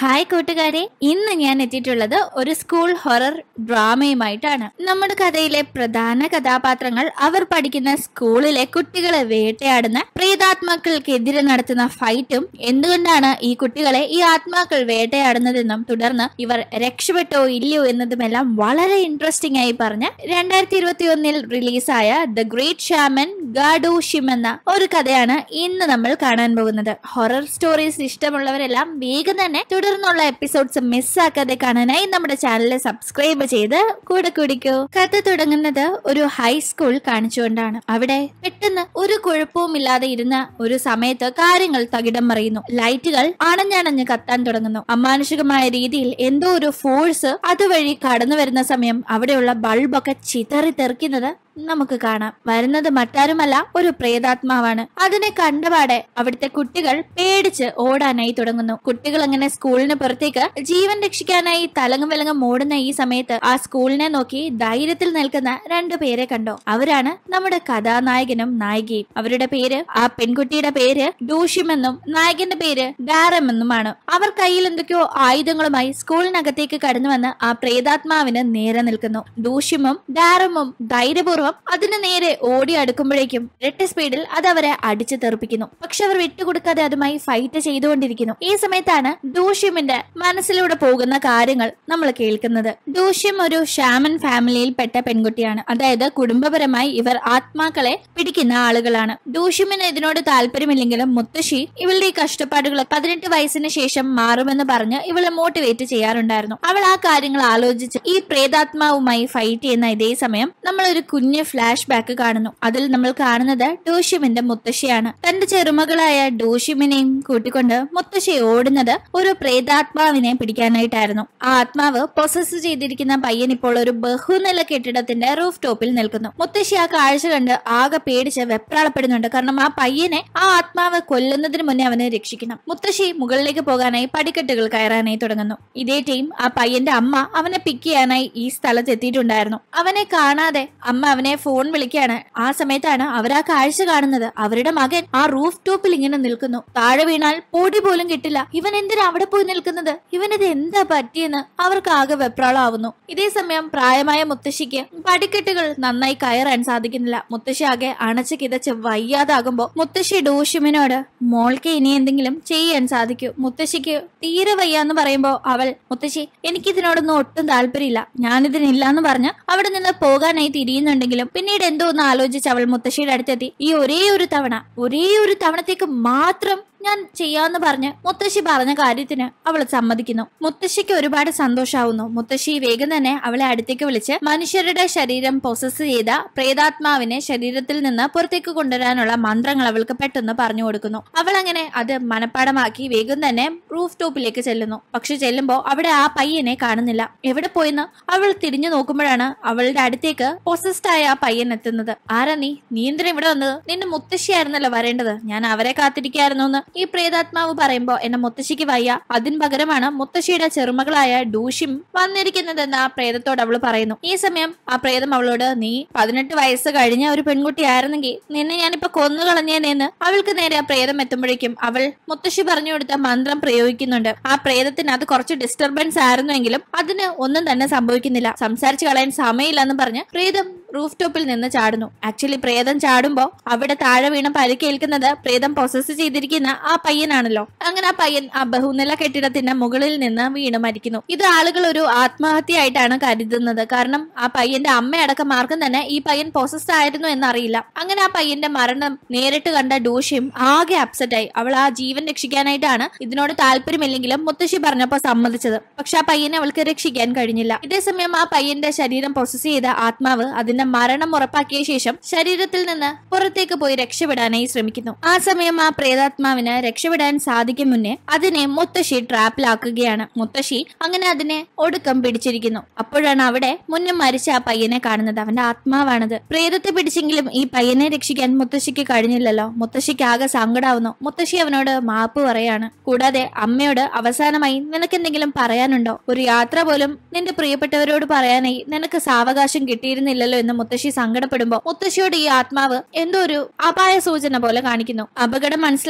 hi കൂട്ടുകാരെ ഇന്ന് ഞാൻ എത്തിയിട്ടുള്ളത് ഒരു സ്കൂൾ ഹൊറർ ഡ്രാമയുമായിട്ടാണ് നമ്മുടെ കഥയിലെ പ്രധാന കഥാപാത്രങ്ങൾ അവർ പഠിക്കുന്ന സ്കൂളിലെ കുട്ടികളെ വേട്ടയാടുന്ന പ്രേതാത്മാക്കൾക്കെതിരെ നടത്തുന്ന ഫൈറ്റും എന്തുകൊണ്ടാണ് ഈ കുട്ടികളെ ഈ ആത്മാക്കൾ വേട്ടയാടുന്നതെന്നും തുടർന്ന് ഇവർ രക്ഷപ്പെട്ടോ ഇല്ലയോ എന്നതുമെല്ലാം വളരെ ഇൻട്രസ്റ്റിംഗ് ആയി പറഞ്ഞ് രണ്ടായിരത്തി ഇരുപത്തി ഒന്നിൽ റിലീസായ ദ ഗ്രേറ്റ് ഷാമൻ ഗാഡോഷിം എന്ന ഒരു കഥയാണ് ഇന്ന് നമ്മൾ കാണാൻ പോകുന്നത് ഹൊറർ സ്റ്റോറീസ് ഇഷ്ടമുള്ളവരെല്ലാം വേഗം തന്നെ തുടർന്നുള്ള എപ്പിസോഡ്സ് മിസ്സാക്കാതെ കാണാനായി നമ്മുടെ ചാനൽ സബ്സ്ക്രൈബ് ചെയ്ത് കൂടെ കുടിക്കൂ കഥ തുടങ്ങുന്നത് ഒരു ഹൈസ്കൂൾ കാണിച്ചുകൊണ്ടാണ് അവിടെ പെട്ടെന്ന് ഒരു കുഴപ്പവുമില്ലാതെ ഇരുന്ന ഒരു സമയത്ത് കാര്യങ്ങൾ തകിടം മറിയുന്നു ലൈറ്റുകൾ അണഞ്ഞണഞ്ഞ് കത്താൻ തുടങ്ങുന്നു അമാനുഷികമായ രീതിയിൽ എന്തോ ഒരു ഫോഴ്സ് അതുവഴി കടന്നു വരുന്ന സമയം അവിടെയുള്ള ബൾബൊക്കെ ചിതറി തെറിക്കുന്നത് നമുക്ക് കാണാം വരുന്നത് മറ്റാരുമല്ല ഒരു പ്രേതാത്മാവാണ് അതിനെ കണ്ടപാടെ അവിടുത്തെ കുട്ടികൾ പേടിച്ച് ഓടാനായി തുടങ്ങുന്നു കുട്ടികൾ അങ്ങനെ സ്കൂളിന് പുറത്തേക്ക് ജീവൻ രക്ഷിക്കാനായി തലങ്ങും വിലങ്ങും ഓടുന്ന ഈ സമയത്ത് ആ സ്കൂളിനെ നോക്കി ധൈര്യത്തിൽ നിൽക്കുന്ന രണ്ടു പേരെ കണ്ടോ അവരാണ് നമ്മുടെ കഥാനായകനും നായികയും അവരുടെ പേര് ആ പെൺകുട്ടിയുടെ പേര് ഡൂഷിമെന്നും നായകന്റെ പേര് ഡാരം എന്നുമാണ് അവർ കയ്യിൽ എന്തൊക്കെയോ ആയുധങ്ങളുമായി സ്കൂളിനകത്തേക്ക് കടന്നു വന്ന് ആ പ്രേതാത്മാവിന് നേരെ നിൽക്കുന്നു ഡൂഷിമും ഡാരമും ധൈര്യപൂർവ്വം അതിന് നേരെ ഓടി അടുക്കുമ്പോഴേക്കും ഇരട്ട സ്പീഡിൽ അത് അവരെ അടിച്ചു തെറിപ്പിക്കുന്നു പക്ഷെ അവർ വിട്ടുകൊടുക്കാതെ അതുമായി ഫൈറ്റ് ചെയ്തുകൊണ്ടിരിക്കുന്നു ഈ സമയത്താണ് ഡൂഷ്യമിന്റെ മനസ്സിലൂടെ പോകുന്ന കാര്യങ്ങൾ നമ്മൾ കേൾക്കുന്നത് ഡൂഷ്യം ഒരു ഷാമൻ ഫാമിലിയിൽപ്പെട്ട പെൺകുട്ടിയാണ് അതായത് കുടുംബപരമായി ഇവർ ആത്മാക്കളെ പിടിക്കുന്ന ആളുകളാണ് ഡൂഷ്യമിന് ഇതിനോട് താല്പര്യമില്ലെങ്കിലും മുത്തശ്ശി ഇവളുടെ ഈ കഷ്ടപ്പാടുകൾ പതിനെട്ട് വയസ്സിന് ശേഷം മാറുമെന്ന് പറഞ്ഞ് ഇവളെ മോട്ടിവേറ്റ് ചെയ്യാറുണ്ടായിരുന്നു അവൾ ആ കാര്യങ്ങൾ ആലോചിച്ച് ഈ പ്രേതാത്മാവുമായി ഫൈറ്റ് ചെയ്യുന്ന ഇതേ സമയം നമ്മൾ ഒരു കുഞ്ഞ് ഫ്ലാഷ് ബാക്ക് കാണുന്നു അതിൽ നമ്മൾ കാണുന്നത് ഡൂഷ്യമിന്റെ മുത്തശ്ശിയാണ് തന്റെ ചെറുമകളായ ഡൂഷ്യമിനെയും കൂട്ടിക്കൊണ്ട് മുത്തശ്ശി ഓടുന്നത് ഒരു പ്രേതാത്മാവിനെ പിടിക്കാനായിട്ടായിരുന്നു ആ ആത്മാവ് പൊസസ് ചെയ്തിരിക്കുന്ന പയ്യൻ ഇപ്പോൾ ഒരു ബഹുനില കെട്ടിടത്തിന്റെ റൂഫ് ടോപ്പിൽ നിൽക്കുന്നു മുത്തശ്ശി ആ കാഴ്ച കണ്ട് ആകെ പേടിച്ച് വെപ്രാളപ്പെടുന്നുണ്ട് കാരണം ആ പയ്യനെ ആ ആത്മാവ് കൊല്ലുന്നതിന് മുന്നേ അവനെ രക്ഷിക്കണം മുത്തശ്ശി മുകളിലേക്ക് പോകാനായി പടിക്കെട്ടുകൾ കയറാനായി തുടങ്ങുന്നു ഇതേ ടീം ആ പയ്യന്റെ അമ്മ അവനെ പിക്ക് ചെയ്യാനായി ഈ സ്ഥലത്ത് എത്തിയിട്ടുണ്ടായിരുന്നു അവനെ കാണാതെ അമ്മ അവനെ ഫോൺ വിളിക്കാണ് ആ സമയത്താണ് അവർ ആ കാഴ്ച കാണുന്നത് അവരുടെ മകൻ ആ റൂഫ് ടോപ്പിൽ ഇങ്ങനെ നിൽക്കുന്നു താഴെ വീണാൽ പൊടി പോലും കിട്ടില്ല ഇവൻ എന്തിനാ അവിടെ പോയി നിൽക്കുന്നത് ഇവനിത് എന്താ പറ്റിയെന്ന് അവർക്ക് ആകെ വെപ്രാളാവുന്നു ഇതേ സമയം പ്രായമായ മുത്തശ്ശിക്ക് പടിക്കെട്ടുകൾ നന്നായി കയറാൻ സാധിക്കുന്നില്ല മുത്തശ്ശി ആകെ അണച്ച് കിതച്ച് വയ്യാതാകുമ്പോ മുത്തശ്ശി ഡോഷുമിനോട് മോൾക്ക് ഇനി എന്തെങ്കിലും ചെയ്യാൻ സാധിക്കൂ മുത്തശ്ശിക്ക് തീരെ വയ്യാന്ന് പറയുമ്പോ അവൾ മുത്തശ്ശി എനിക്കിതിനോടൊന്നും ഒട്ടും താല്പര്യമില്ല ഞാനിതിനില്ലാന്ന് പറഞ്ഞ് അവിടെ നിന്ന് പോകാനായി തിരിയുന്നുണ്ടെങ്കിലും പിന്നീട് എന്തോ ഒന്ന് ആലോചിച്ച് അവൾ മുത്തശ്ശിയുടെ അടുത്തെത്തി ഈ ഒരേ ഒരു തവണ ഒരേ ഒരു തവണത്തേക്ക് മാത്രം ഞാൻ ചെയ്യാന്ന് പറഞ്ഞ് മുത്തശ്ശി പറഞ്ഞ കാര്യത്തിന് അവൾ സമ്മതിക്കുന്നു മുത്തശ്ശിക്ക് ഒരുപാട് സന്തോഷാവുന്നു മുത്തശ്ശി വേഗം തന്നെ അവളെ അടുത്തേക്ക് വിളിച്ച് മനുഷ്യരുടെ ശരീരം പൊസസ് ചെയ്ത പ്രേതാത്മാവിനെ ശരീരത്തിൽ നിന്ന് പുറത്തേക്ക് കൊണ്ടുവരാനുള്ള മന്ത്രങ്ങൾ അവൾക്ക് പെട്ടെന്ന് പറഞ്ഞു കൊടുക്കുന്നു അവൾ അങ്ങനെ അത് മനപ്പാടമാക്കി വേഗം തന്നെ റൂഫ് ടോപ്പിലേക്ക് ചെല്ലുന്നു പക്ഷെ ചെല്ലുമ്പോൾ അവിടെ ആ പയ്യനെ കാണുന്നില്ല എവിടെ പോയെന്ന് അവൾ തിരിഞ്ഞു നോക്കുമ്പോഴാണ് അവളുടെ അടുത്തേക്ക് പൊസസ്ഡ് ആയ ആ പയ്യൻ എത്തുന്നത് ആരാ നീ നീ എന്തിനാ ഇവിടെ വന്നത് നിന്റെ മുത്തശ്ശിയായിരുന്നല്ലോ വരേണ്ടത് ഞാൻ അവരെ കാത്തിരിക്കായിരുന്നു എന്ന് ഈ പ്രേതാത്മാവ് പറയുമ്പോ എന്നെ മുത്തശ്ശിക്ക് വയ്യ അതിന് പകരമാണ് മുത്തശ്ശിയുടെ ചെറുമകളായ ഡൂഷിം വന്നിരിക്കുന്നതെന്ന് ആ പ്രേതത്തോട് അവൾ പറയുന്നു ഈ സമയം ആ പ്രേതം അവളോട് നീ പതിനെട്ട് വയസ്സ് കഴിഞ്ഞ ഒരു പെൺകുട്ടിയായിരുന്നെങ്കിൽ നിന്നെ ഞാനിപ്പോ കൊന്നു കളഞ്ഞേനെന്ന് അവൾക്ക് നേരെ ആ പ്രേതം എത്തുമ്പോഴേക്കും അവൾ മുത്തശ്ശി പറഞ്ഞു കൊടുത്ത മന്ത്രം പ്രയോഗിക്കുന്നുണ്ട് ആ പ്രേതത്തിന് അത് കുറച്ച് ഡിസ്റ്റർബൻസ് ആയിരുന്നുവെങ്കിലും അതിന് ഒന്നും തന്നെ സംഭവിക്കുന്നില്ല സംസാരിച്ചു കളയാൻ സമയമില്ലെന്ന് പറഞ്ഞ് പ്രേതം റൂഫ് ടോപ്പിൽ നിന്ന് ചാടുന്നു ആക്ച്വലി പ്രേതം ചാടുമ്പോ അവിടെ താഴെ വീണ പരിക്കേൽക്കുന്നത് പ്രേതം പൊസസ് ചെയ്തിരിക്കുന്ന ആ പയ്യനാണല്ലോ അങ്ങനെ ആ പയ്യൻ ആ ബഹുനില കെട്ടിടത്തിന്റെ മുകളിൽ നിന്ന് വീണ് മരിക്കുന്നു ഇത് ആളുകൾ ഒരു ആത്മഹത്യയായിട്ടാണ് കരുതുന്നത് കാരണം ആ പയ്യന്റെ അമ്മയടക്കം ആർക്കും തന്നെ ഈ പയ്യൻ പൊസസ് ആയിരുന്നു എന്നറിയില്ല അങ്ങനെ ആ പയ്യന്റെ മരണം നേരിട്ട് കണ്ട ഡൂഷ്യം ആകെ അപ്സെറ്റ് ആയി അവൾ ആ ജീവൻ രക്ഷിക്കാനായിട്ടാണ് ഇതിനോട് താല്പര്യമില്ലെങ്കിലും മുത്തശ്ശി പറഞ്ഞപ്പോ സമ്മതിച്ചത് പക്ഷെ ആ പയ്യനെ അവൾക്ക് രക്ഷിക്കാൻ കഴിഞ്ഞില്ല ഇതേസമയം ആ പയ്യന്റെ ശരീരം പൊസസ് ചെയ്ത ആത്മാവ് അതിന്റെ മരണം ഉറപ്പാക്കിയ ശേഷം ശരീരത്തിൽ നിന്ന് പുറത്തേക്ക് പോയി രക്ഷപ്പെടാനായി ശ്രമിക്കുന്നു ആ സമയം ആ പ്രേതാത്മാവിന് രക്ഷപ്പെടാൻ സാധിക്കും മുന്നേ അതിനെ മുത്തശ്ശി ട്രാപ്പിലാക്കുകയാണ് മുത്തശ്ശി അങ്ങനെ അതിനെ ഒടുക്കം പിടിച്ചിരിക്കുന്നു അപ്പോഴാണ് അവിടെ മുന്നേ മരിച്ച ആ പയ്യനെ കാണുന്നത് അവന്റെ ആത്മാവാണത് പ്രേതത്തെ പിടിച്ചെങ്കിലും ഈ പയ്യനെ രക്ഷിക്കാൻ മുത്തശ്ശിക്ക് കഴിഞ്ഞില്ലല്ലോ മുത്തശ്ശിക്ക് ആകെ സങ്കടാവുന്നു മുത്തശ്ശി അവനോട് മാപ്പ് പറയാണ് കൂടാതെ അമ്മയോട് അവസാനമായി നിനക്ക് എന്തെങ്കിലും പറയാനുണ്ടോ ഒരു യാത്ര പോലും നിന്റെ പ്രിയപ്പെട്ടവരോട് പറയാനായി നിനക്ക് സാവകാശം കിട്ടിയിരുന്നില്ലല്ലോ എന്ന് മുത്തശ്ശി സങ്കടപ്പെടുമ്പോ മുത്തശ്ശിയോട് ഈ ആത്മാവ് എന്തോ ഒരു അപായ സൂചന പോലെ കാണിക്കുന്നു അപകടം മനസ്സിലാക്കി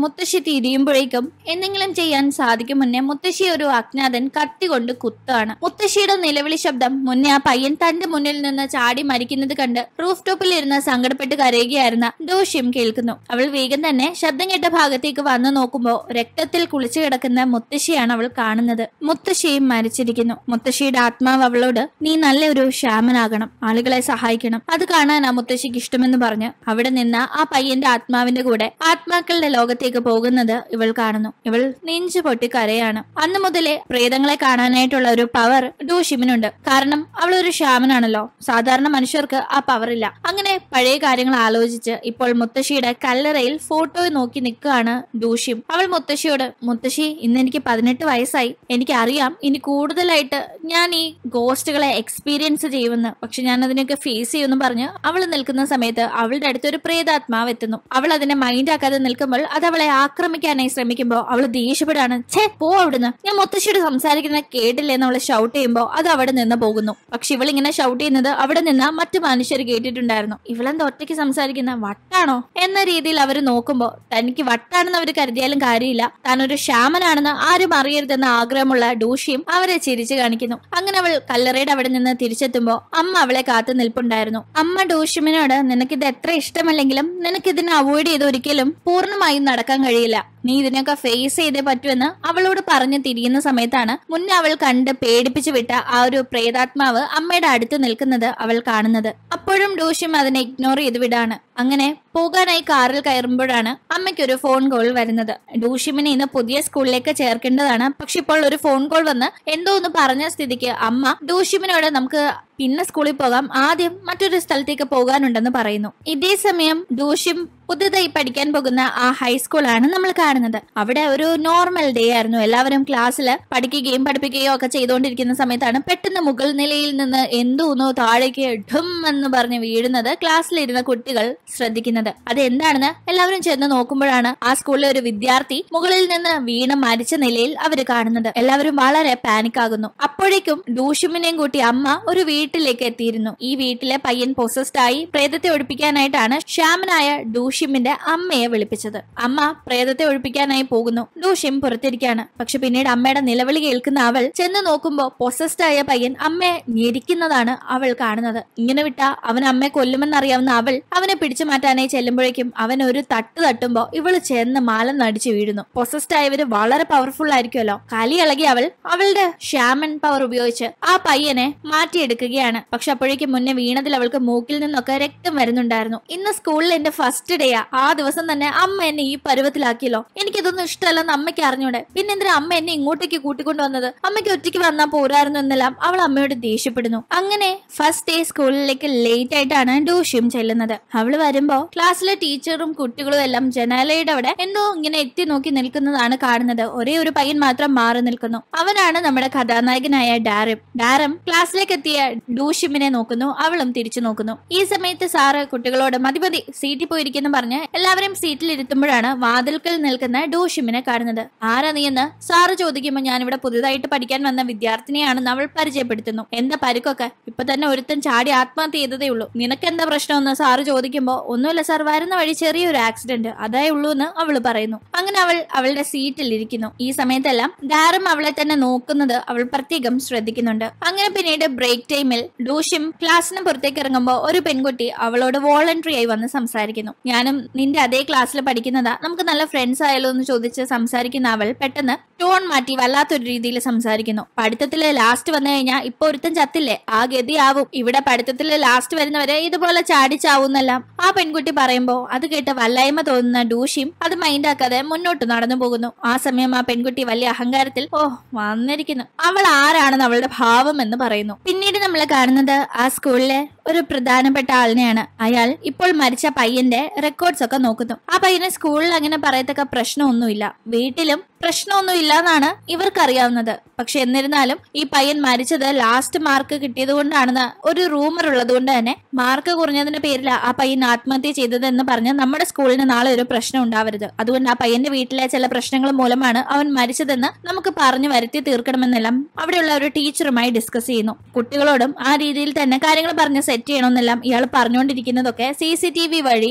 മുത്തശ്ശി തിരിയുമ്പോഴേക്കും എന്തെങ്കിലും ചെയ്യാൻ സാധിക്കും മുന്നേ മുത്തശ്ശി ഒരു അജ്ഞാതൻ കത്തി കൊണ്ട് കുത്താണ് മുത്തശ്ശിയുടെ നിലവിളി ശബ്ദം മുന്നേ ആ പയ്യൻ തന്റെ മുന്നിൽ നിന്ന് ചാടി മരിക്കുന്നത് കണ്ട് റൂഫ് ടോപ്പിൽ ഇരുന്ന് സങ്കടപ്പെട്ട് കരയുകയായിരുന്ന ദോഷ്യം കേൾക്കുന്നു അവൾ വേഗം തന്നെ ശബ്ദം കേട്ട ഭാഗത്തേക്ക് വന്നു നോക്കുമ്പോൾ രക്തത്തിൽ കുളിച്ചു കിടക്കുന്ന മുത്തശ്ശിയാണ് അവൾ കാണുന്നത് മുത്തശ്ശിയും മരിച്ചിരിക്കുന്നു മുത്തശ്ശിയുടെ ആത്മാവ് അവളോട് നീ നല്ലൊരു ശ്യാമനാകണം ആളുകളെ സഹായിക്കണം അത് കാണാൻ ആ മുത്തശ്ശിക്ക് ഇഷ്ടമെന്ന് പറഞ്ഞ് അവിടെ നിന്ന് ആ പയ്യന്റെ ആത്മാവിന്റെ കൂടെ ആത്മാക്കളുടെ ലോകത്തേക്ക് പോകുന്നത് ഇവൾ കാണുന്നു ഇവൾ നെഞ്ചു പൊട്ടി കരയാണ് അന്ന് മുതലേ പ്രേതങ്ങളെ കാണാനായിട്ടുള്ള ഒരു പവർ ഡൂഷിമിനുണ്ട് കാരണം അവൾ ഒരു ശ്യാമനാണല്ലോ സാധാരണ മനുഷ്യർക്ക് ആ പവർ ഇല്ല അങ്ങനെ പഴയ കാര്യങ്ങൾ ആലോചിച്ച് ഇപ്പോൾ മുത്തശ്ശിയുടെ കല്ലറയിൽ ഫോട്ടോ നോക്കി നിൽക്കുകയാണ് ഡൂഷിം അവൾ മുത്തശ്ശിയോട് മുത്തശ്ശി ഇന്ന് എനിക്ക് പതിനെട്ട് വയസ്സായി എനിക്ക് അറിയാം ഇനി കൂടുതലായിട്ട് ഞാൻ ഈ ഗോസ്റ്റുകളെ എക്സ്പീരിയൻസ് ചെയ്യുമെന്ന് പക്ഷെ ഞാൻ അതിനൊക്കെ ഫേസ് ചെയ്യുമെന്ന് പറഞ്ഞ് അവൾ നിൽക്കുന്ന സമയത്ത് അവളുടെ അടുത്ത് ഒരു പ്രേതാത്മാവ് എത്തുന്നു അവൾ അതിനെ മൈൻഡ് ആക്കാതെ നിൽക്കുമ്പോൾ അത് അവളെ ആക്രമിക്കാനായി ശ്രമിക്കുമ്പോൾ അവൾ ദേഷ്യപ്പെടാണ് ഛേ പോ അവിടുന്ന് ഞാൻ മുത്തശ്ശിയോട് സംസാരിക്കുന്ന കേട്ടില്ലേ എന്ന് അവൾ ഷൗട്ട് ചെയ്യുമ്പോൾ അത് അവിടെ നിന്ന് പോകുന്നു പക്ഷെ ഇവൾ ഇങ്ങനെ ഷൗട്ട് ചെയ്യുന്നത് അവിടെ നിന്ന് മറ്റു മനുഷ്യർ കേട്ടിട്ടുണ്ടായിരുന്നു ഇവളെന്താ ഒറ്റയ്ക്ക് സംസാരിക്കുന്ന വട്ടാണോ എന്ന രീതിയിൽ അവർ നോക്കുമ്പോൾ തനിക്ക് വട്ടാണെന്ന് അവർ കരുതിയാലും കാര്യമില്ല താൻ ഒരു ശ്യാമനാണെന്ന് ആരും അറിയരുതെന്ന ആഗ്രഹമുള്ള ഡൂഷിയും അവരെ ചിരിച്ചു കാണിക്കുന്നു അങ്ങനെ അവൾ കല്ലറയുടെ അവിടെ നിന്ന് തിരിച്ചെത്തുമ്പോൾ അമ്മ അവളെ കാത്തു നിൽപ്പുണ്ടായിരുന്നു അമ്മ ഡൂഷിമിനോട് നിനക്കിത് എത്ര ഇഷ്ടമല്ലെങ്കിലും നിനക്കിതിനെ അവോയ്ഡ് ചെയ്ത് ഒരിക്കലും പൂർണ്ണമായും നടക്കാൻ കഴിയില്ല നീ ഇതിനൊക്കെ ഫേസ് ചെയ്തേ പറ്റുമെന്ന് അവളോട് പറഞ്ഞു തിരിയുന്ന സമയത്താണ് മുന്നേ അവൾ കണ്ട് പേടിപ്പിച്ചു വിട്ട ആ ഒരു പ്രേതാത്മാവ് അമ്മയുടെ അടുത്ത് നിൽക്കുന്നത് അവൾ കാണുന്നത് അപ്പോഴും ഡൂഷ്യം അതിനെ ഇഗ്നോർ ചെയ്ത് വിടാണ് അങ്ങനെ പോകാനായി കാറിൽ കയറുമ്പോഴാണ് അമ്മയ്ക്ക് ഒരു ഫോൺ കോൾ വരുന്നത് ഡൂഷിമിനെ ഇന്ന് പുതിയ സ്കൂളിലേക്ക് ചേർക്കേണ്ടതാണ് പക്ഷെ ഇപ്പോൾ ഒരു ഫോൺ കോൾ വന്ന് എന്തോ ഒന്ന് പറഞ്ഞ സ്ഥിതിക്ക് അമ്മ ഡൂഷിമിനോട് നമുക്ക് പിന്നെ സ്കൂളിൽ പോകാം ആദ്യം മറ്റൊരു സ്ഥലത്തേക്ക് പോകാനുണ്ടെന്ന് പറയുന്നു ഇതേ സമയം ദൂഷ്യം പുതുതായി പഠിക്കാൻ പോകുന്ന ആ ഹൈസ്കൂളാണ് നമ്മൾ കാണുന്നത് അവിടെ ഒരു നോർമൽ ഡേ ആയിരുന്നു എല്ലാവരും ക്ലാസ്സിൽ പഠിക്കുകയും പഠിപ്പിക്കുകയും ഒക്കെ ചെയ്തുകൊണ്ടിരിക്കുന്ന സമയത്താണ് പെട്ടെന്ന് മുകൾ നിലയിൽ നിന്ന് എന്തോന്നോ താഴേക്ക് ഠും എന്ന് പറഞ്ഞ് വീഴുന്നത് ക്ലാസ്സിലിരുന്ന കുട്ടികൾ ശ്രദ്ധിക്കുന്നത് അത് എന്താണെന്ന് എല്ലാവരും ചെന്ന് നോക്കുമ്പോഴാണ് ആ സ്കൂളിലെ ഒരു വിദ്യാർത്ഥി മുകളിൽ നിന്ന് വീണ് മരിച്ച നിലയിൽ അവർ കാണുന്നത് എല്ലാവരും വളരെ പാനിക് ആകുന്നു അപ്പോഴേക്കും ഡൂഷിമിനെയും കൂട്ടി അമ്മ ഒരു വീട്ടിലേക്ക് എത്തിയിരുന്നു ഈ വീട്ടിലെ പയ്യൻ പൊസസ്ഡ് ആയി പ്രേതത്തെ ഒഴിപ്പിക്കാനായിട്ടാണ് ശ്യാമനായ ഡൂഷിമിന്റെ അമ്മയെ വിളിപ്പിച്ചത് അമ്മ പ്രേതത്തെ ഒഴിപ്പിക്കാനായി പോകുന്നു ഡൂഷിം പുറത്തിരിക്കാണ് പക്ഷെ പിന്നീട് അമ്മയുടെ നിലവിളി കേൾക്കുന്ന അവൾ ചെന്ന് നോക്കുമ്പോ പൊസസ്ഡ് ആയ പയ്യൻ അമ്മയെ ഞെരിക്കുന്നതാണ് അവൾ കാണുന്നത് ഇങ്ങനെ വിട്ട അവൻ അമ്മയെ കൊല്ലുമെന്നറിയാവുന്ന അവൾ അവനെ പിടിച്ചു മാറ്റാനായി ചെല്ലുമ്പോഴേക്കും അവൻ ഒരു തട്ട് തട്ടുമ്പോ ഇവള് ചെന്ന് മാലം നടിച്ചു വീഴുന്നു പൊസസ്ഡ് ആയവര് വളരെ പവർഫുൾ ആയിരിക്കുമല്ലോ കലി ഇളകി അവൾ അവളുടെ ഷാമൻ പവർ ഉപയോഗിച്ച് ആ പയ്യനെ മാറ്റിയെടുക്കുകയാണ് പക്ഷെ അപ്പോഴേക്കും മുന്നേ വീണതിൽ അവൾക്ക് മൂക്കിൽ നിന്നൊക്കെ രക്തം വരുന്നുണ്ടായിരുന്നു ഇന്ന് സ്കൂളിൽ എന്റെ ഫസ്റ്റ് ഡേയാ ആ ദിവസം തന്നെ അമ്മ എന്നെ ഈ പരുവത്തിലാക്കിയല്ലോ എനിക്കിതൊന്നും ഇഷ്ടമല്ലെന്ന് അമ്മയ്ക്ക് അറിഞ്ഞൂടെ പിന്നെ എന്തിനാ അമ്മ എന്നെ ഇങ്ങോട്ടേക്ക് കൂട്ടിക്കൊണ്ടു വന്നത് അമ്മയ്ക്ക് ഒറ്റയ്ക്ക് വന്നാൽ പോരായിരുന്നു എന്നെല്ലാം അവൾ അമ്മയോട് ദേഷ്യപ്പെടുന്നു അങ്ങനെ ഫസ്റ്റ് ഡേ സ്കൂളിലേക്ക് ലേറ്റ് ആയിട്ടാണ് ഡൂഷ്യം ചെല്ലുന്നത് അവള് വരുമ്പോ ക്ലാസ്സിലെ ടീച്ചറും കുട്ടികളും എല്ലാം ജനാലയുടെ അവിടെ എന്തോ ഇങ്ങനെ എത്തി നോക്കി നിൽക്കുന്നതാണ് കാണുന്നത് ഒരേ ഒരു പയ്യൻ മാത്രം മാറി നിൽക്കുന്നു അവനാണ് നമ്മുടെ കഥാനായകനായ ഡാരം ഡാരം ക്ലാസ്സിലേക്ക് എത്തിയ ഡൂഷിമിനെ നോക്കുന്നു അവളും തിരിച്ചു നോക്കുന്നു ഈ സമയത്ത് സാറ് കുട്ടികളോട് മതി മതി സീറ്റിൽ പോയിരിക്കുന്നു പറഞ്ഞ് എല്ലാവരും സീറ്റിൽ ഇരുത്തുമ്പോഴാണ് വാതിൽക്കൽ നിൽക്കുന്ന ഡൂഷിമിനെ കാണുന്നത് ആരാ നീയെന്ന് സാറ് ചോദിക്കുമ്പോൾ ഞാനിവിടെ പുതുതായിട്ട് പഠിക്കാൻ വന്ന വിദ്യാർത്ഥിനിയാണെന്ന് അവൾ പരിചയപ്പെടുത്തുന്നു എന്താ പരുക്കൊക്കെ ഇപ്പൊ തന്നെ ഒരുത്തൻ ചാടി ആത്മഹത്യ ചെയ്തതേ ഉള്ളൂ നിനക്ക് എന്താ പ്രശ്നമെന്ന് സാറ് ചോദിക്കുമ്പോൾ ഒന്നുമില്ല സാർ വരുന്ന വഴി ചെറിയൊരു ആക്സിഡന്റ് അതേ ഉള്ളൂ എന്ന് അവള് പറയുന്നു അങ്ങനെ അവൾ അവളുടെ സീറ്റിൽ ഇരിക്കുന്നു ഈ സമയത്തെല്ലാം ഡാരം അവളെ തന്നെ നോക്കുന്നത് അവൾ പ്രത്യേകം ശ്രദ്ധിക്കുന്നുണ്ട് അങ്ങനെ പിന്നീട് ബ്രേക്ക് ടൈമിൽ ഡൂഷ്യം ക്ലാസ്സിന് പുറത്തേക്ക് ഇറങ്ങുമ്പോൾ ഒരു പെൺകുട്ടി അവളോട് വോളണ്ടറി ആയി വന്ന് സംസാരിക്കുന്നു ഞാനും നിന്റെ അതേ ക്ലാസ്സിൽ പഠിക്കുന്നതാ നമുക്ക് നല്ല ഫ്രണ്ട്സ് ആയാലോ എന്ന് ചോദിച്ച് സംസാരിക്കുന്ന അവൾ പെട്ടെന്ന് ടോൺ മാറ്റി വല്ലാത്തൊരു രീതിയിൽ സംസാരിക്കുന്നു പഠിത്തത്തില് ലാസ്റ്റ് വന്നു കഴിഞ്ഞാൽ ഇപ്പൊ ഒരുത്തൻ ചത്തില്ലേ ആ ഗതിയാവും ഇവിടെ പഠിത്തത്തില് ലാസ്റ്റ് വരുന്നവരെ ഇതുപോലെ ചാടിച്ചാവുന്നെല്ലാം ആ പെൺകുട്ടി പറയുമ്പോ അത് കേട്ട് വല്ലായ്മ തോന്നുന്ന ഡൂഷിയും അത് മൈൻഡാക്കാതെ മുന്നോട്ട് നടന്നു പോകുന്നു ആ സമയം ആ പെൺകുട്ടി വലിയ അഹങ്കാരത്തിൽ ഓ വന്നിരിക്കുന്നു അവൾ ആരാണെന്ന് അവളുടെ ഭാവം എന്ന് പറയുന്നു പിന്നീട് നമ്മൾ കാണുന്നത് ആ സ്കൂളിലെ ഒരു പ്രധാനപ്പെട്ട ആളിനെയാണ് അയാൾ ഇപ്പോൾ മരിച്ച പയ്യന്റെ റെക്കോർഡ്സ് ഒക്കെ നോക്കുന്നു ആ പയ്യന് സ്കൂളിൽ അങ്ങനെ പറയത്തക്ക പ്രശ്നമൊന്നുമില്ല വീട്ടിലും പ്രശ്നമൊന്നുമില്ല എന്നാണ് ഇവർക്കറിയാവുന്നത് പക്ഷെ എന്നിരുന്നാലും ഈ പയ്യൻ മരിച്ചത് ലാസ്റ്റ് മാർക്ക് കിട്ടിയത് കൊണ്ടാണെന്ന് ഒരു റൂമർ ഉള്ളത് കൊണ്ട് തന്നെ മാർക്ക് കുറഞ്ഞതിന്റെ പേരിൽ ആ പയ്യൻ ആത്മഹത്യ ചെയ്തതെന്ന് പറഞ്ഞ് നമ്മുടെ സ്കൂളിന് നാളെ ഒരു പ്രശ്നം ഉണ്ടാവരുത് അതുകൊണ്ട് ആ പയ്യന്റെ വീട്ടിലെ ചില പ്രശ്നങ്ങൾ മൂലമാണ് അവൻ മരിച്ചതെന്ന് നമുക്ക് പറഞ്ഞു വരുത്തി തീർക്കണമെന്നെല്ലാം അവിടെയുള്ള ഒരു ടീച്ചറുമായി ഡിസ്കസ് ചെയ്യുന്നു കുട്ടികളോടും ആ രീതിയിൽ തന്നെ കാര്യങ്ങൾ പറഞ്ഞ് സെറ്റ് ചെയ്യണമെന്നെല്ലാം ഇയാൾ പറഞ്ഞുകൊണ്ടിരിക്കുന്നതൊക്കെ സി സി ടി വി വഴി ആരോ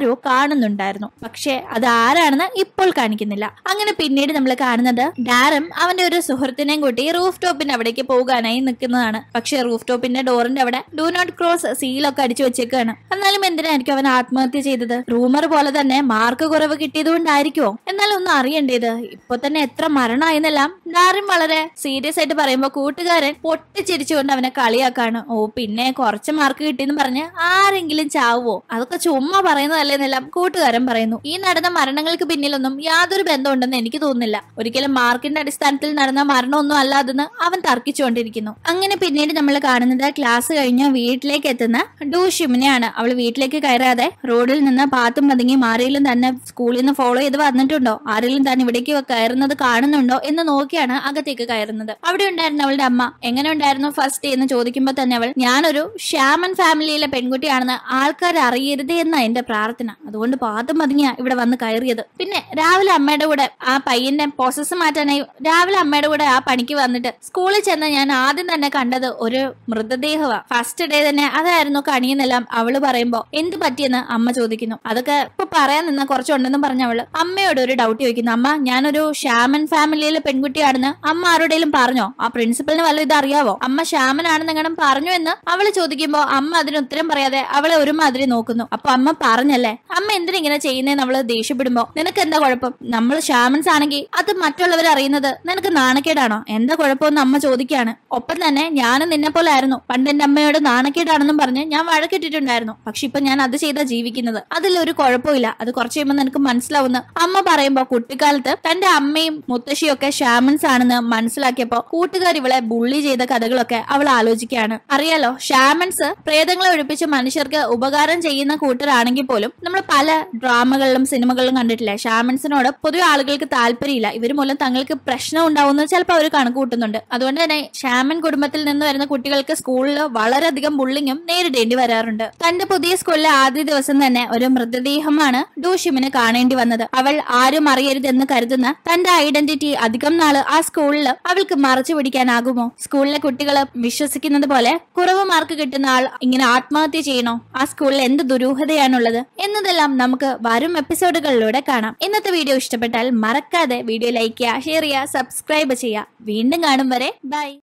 ആരോ കാണുന്നുണ്ടായിരുന്നു പക്ഷെ അത് ആരാണെന്ന് ഇപ്പോൾ കാണിക്കുന്നില്ല അങ്ങനെ പിന്നീട് നമ്മൾ കാണുന്നത് ഡാരം അവന്റെ ഒരു സുഹൃത്തിനെയും കൂട്ടി റൂഫ് ടോപ്പിന്റെ അവിടേക്ക് പോകാനായി നിൽക്കുന്നതാണ് പക്ഷെ റൂഫ് ടോപ്പിന്റെ ഡോറിന്റെ അവിടെ ഡു നോട്ട് ക്രോസ് സീലൊക്കെ അടിച്ചു വെച്ചേക്കാണ് എന്നാലും എന്തിനായിരിക്കും അവൻ ആത്മഹത്യ ചെയ്തത് റൂമർ പോലെ തന്നെ മാർക്ക് കുറവ് കിട്ടിയത് കൊണ്ടായിരിക്കുമോ എന്നാലും ഒന്നും അറിയണ്ടേത് ഇപ്പൊ തന്നെ എത്ര മരണമായെന്നെല്ലാം ഡാറിൻ വളരെ സീരിയസ് ആയിട്ട് പറയുമ്പോ കൂട്ടുകാരൻ പൊട്ടിച്ചിരിച്ചുകൊണ്ട് അവനെ കളിയാക്കാണ് ഓ പിന്നെ കുറച്ച് മാർക്ക് കിട്ടിയെന്ന് പറഞ്ഞ് ആരെങ്കിലും ചാവുവോ അതൊക്കെ ചുമ്മാ പറയുന്നതല്ലേന്നെല്ലാം കൂട്ടുകാരൻ പറയുന്നു ഈ നടന്ന മരണങ്ങൾക്ക് പിന്നിലൊന്നും യാതൊരു ബന്ധമുണ്ടെന്ന് എനിക്ക് തോന്നുന്നില്ല ഒരിക്കലും മാർക്കിന്റെ അടിസ്ഥാനത്തിൽ നടന്ന മരണമൊന്നും അല്ലാതെന്ന് അവൻ തർക്കിച്ചുകൊണ്ടിരിക്കുന്നു അങ്ങനെ പിന്നീട് നമ്മൾ കാണുന്നത് ക്ലാസ് കഴിഞ്ഞ് വീട്ടിലേക്ക് എത്തുന്ന ഡൂഷിമിനെയാണ് അവൾ വീട്ടിലേക്ക് കയറാതെ റോഡിൽ നിന്ന് പാത്തും പതുങ്ങി ആരെങ്കിലും തന്നെ സ്കൂളിൽ നിന്ന് ഫോളോ ചെയ്ത് വന്നിട്ടുണ്ടോ ആരെങ്കിലും തന്നെ ഇവിടേക്ക് കയറുന്നത് കാണുന്നുണ്ടോ എന്ന് നോക്കിയാണ് അകത്തേക്ക് കയറുന്നത് അവിടെ ഉണ്ടായിരുന്ന അവളുടെ അമ്മ എങ്ങനെ ഉണ്ടായിരുന്നു ഫസ്റ്റ് എന്ന് ചോദിക്കുമ്പോൾ തന്നെ അവൾ ഞാനൊരു ശ്യാമൻ ഫാമിലിയിലെ പെൺകുട്ടിയാണെന്ന് ആൾക്കാർ അറിയരുത് എന്ന എന്റെ പ്രാർത്ഥന അതുകൊണ്ട് പാത്തും പതുങ്ങിയ ഇവിടെ വന്ന് കയറിയത് പിന്നെ രാവിലെ അമ്മയുടെ കൂടെ ആ പയ്യന്റെ പ്രോസസ്സ് മാറ്റാനായി രാവിലെ അമ്മയുടെ കൂടെ ആ പണിക്ക് വന്നിട്ട് സ്കൂളിൽ ചെന്ന് ഞാൻ ആദ്യം തന്നെ കണ്ടത് ഒരു മൃതദേഹമാണ് ഫസ്റ്റ് ഡേ തന്നെ അതായിരുന്നു കണിയെന്നെല്ലാം അവള് പറയുമ്പോ എന്ത് പറ്റിയെന്ന് അമ്മ ചോദിക്കുന്നു അതൊക്കെ ഇപ്പൊ പറയാൻ നിന്ന കുറച്ചുണ്ടെന്നും പറഞ്ഞ അവള് അമ്മയോട് ഒരു ഡൗട്ട് ചോദിക്കുന്നു അമ്മ ഞാനൊരു ശ്യാമൻ ഫാമിലിയിലെ പെൺകുട്ടിയാണെന്ന് അമ്മ ആരോടെങ്കിലും പറഞ്ഞോ ആ പ്രിൻസിപ്പലിന് വല്ല ഇത് അറിയാവോ അമ്മ ശ്യാമനാണെന്ന് എങ്ങനെ പറഞ്ഞു എന്ന് അവള് ചോദിക്കുമ്പോ അമ്മ അതിന് ഉത്തരം പറയാതെ അവളെ ഒരുമാതിരി നോക്കുന്നു അപ്പൊ അമ്മ പറഞ്ഞല്ലേ അമ്മ എന്തിനാ ഇങ്ങനെ ചെയ്യുന്നതെന്ന് അവള് ദേഷ്യപ്പെടുമ്പോ നിനക്ക് എന്താ കുഴപ്പം നമ്മൾ ശ്യാമൻസ് ആണെങ്കിൽ അത് മറ്റുള്ളവർ അറിയുന്നത് നിനക്ക് നാണക്കേടാണോ എന്താ കുഴപ്പമെന്ന് അമ്മ ചോദിക്കാണ് ഒപ്പം തന്നെ ഞാനും നിന്നെ പോലെ ആയിരുന്നു പണ്ട് എന്റെ അമ്മയോട് നാണക്കേടാണെന്നും പറഞ്ഞ് ഞാൻ വഴക്കിട്ടിട്ടുണ്ടായിരുന്നു പക്ഷെ ഇപ്പൊ ഞാൻ അത് ചെയ്താ ജീവിക്കുന്നത് അതിലൊരു കുഴപ്പമില്ല അത് കുറച്ച് കഴിയുമ്പോൾ നിനക്ക് മനസ്സിലാവുന്ന അമ്മ പറയുമ്പോ കുട്ടിക്കാലത്ത് തന്റെ അമ്മയും മുത്തശ്ശിയും ഒക്കെ ഷാമൻസ് ആണെന്ന് മനസ്സിലാക്കിയപ്പോ കൂട്ടുകാർ ഇവളെ ബുള്ളി ചെയ്ത കഥകളൊക്കെ അവൾ ആലോചിക്കുകയാണ് അറിയാലോ ഷാമൻസ് പ്രേതങ്ങളെ ഒഴിപ്പിച്ച് മനുഷ്യർക്ക് ഉപകാരം ചെയ്യുന്ന കൂട്ടരാണെങ്കിൽ പോലും നമ്മൾ പല ഡ്രാമകളിലും സിനിമകളിലും കണ്ടിട്ടില്ലേ ഷാമൻസിനോട് പൊതുവെ ആളുകൾക്ക് താല്പര്യമില്ല ഇവർ മൂലം തങ്ങൾക്ക് പ്രശ്നം ഉണ്ടാവുന്നത് ചിലപ്പോൾ അവർ കണക്ക് കൂട്ടുന്നുണ്ട് അതുകൊണ്ട് തന്നെ ഷാമൻ കുടുംബത്തിൽ നിന്ന് വരുന്ന കുട്ടികൾക്ക് സ്കൂളിൽ വളരെയധികം ബുള്ളിങ്ങും നേരിടേണ്ടി വരാറുണ്ട് തന്റെ പുതിയ സ്കൂളിലെ ആദ്യ ദിവസം തന്നെ ഒരു മൃതദേഹമാണ് ഡൂഷിമിന് കാണേണ്ടി വന്നത് അവൾ ആരും അറിയരുതെന്ന് കരുതുന്ന തന്റെ ഐഡന്റിറ്റി അധികം നാള് ആ സ്കൂളിൽ അവൾക്ക് മറച്ചു പിടിക്കാനാകുമോ സ്കൂളിലെ കുട്ടികൾ വിശ്വസിക്കുന്നത് പോലെ കുറവ് മാർക്ക് കിട്ടുന്ന ആൾ ഇങ്ങനെ ആത്മഹത്യ ചെയ്യണോ ആ സ്കൂളിൽ എന്ത് ദുരൂഹതയാണുള്ളത് എന്നതെല്ലാം നമുക്ക് വരും എപ്പിസോഡുകളിലൂടെ കാണാം ഇന്നത്തെ വീഡിയോ ഇഷ്ടപ്പെട്ടാൽ മറക്കാതെ വീഡിയോ ലൈക്ക് ചെയ്യുക ഷെയർ ചെയ്യുക സബ്സ്ക്രൈബ് ചെയ്യുക വീണ്ടും കാണും വരെ ബൈ